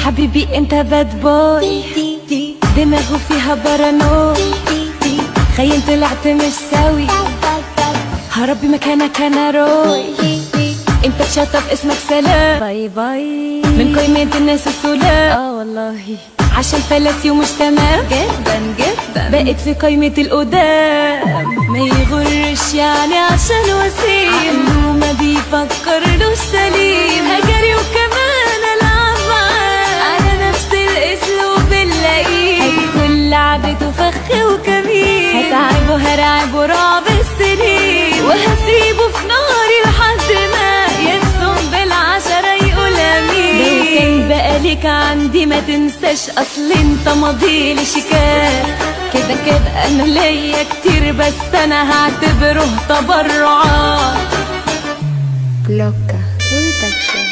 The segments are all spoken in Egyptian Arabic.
حبيبي انت باد بوي دماغه فيها بارانوي خيل طلعت مش سوي هربي مكانك انا روي انت تشطب اسمك سلام باي باي من قيمة الناس السلام اه والله عشان فلتي ومش تمام جدا جدا بقيت في قيمة القدام ما يغرش يعني عشان وسيم عقله ما بيفكرلوش سليم هجري وكمان العب معاه على نفس الاسلوب اللئيم هيدخل لعبته فخ وكمين هتعبه هرعبه رعب السنين وهسيبه في ناري لحد ما يبصم بالعشرة يقول امين لو كان بقى ليك عندي ما تنساش اصل انت ماضيلي شيكات كده كده انا ليا كتير بس انا هعتبره تبرعات Bloca Production.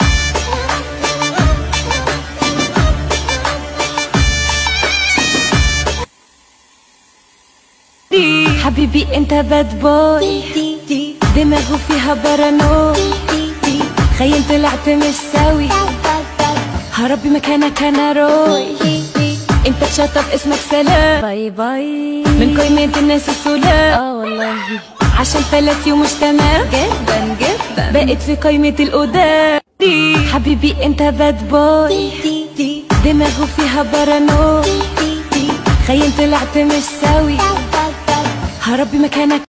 حبيبي انت باد بوي دماغه فيها بارانوي خيل طلعت مش سوي هربي مكانك انا روي انت تشطب اسمك سلام باي باي من قيمة الناس السلام اه والله عشان فلتي ومش تمام جدا جدا بقيت في قيمة القدام حبيبي انت باد بوي دماغه فيها بارانوي خيل طلعت مش سوي هربي مكانك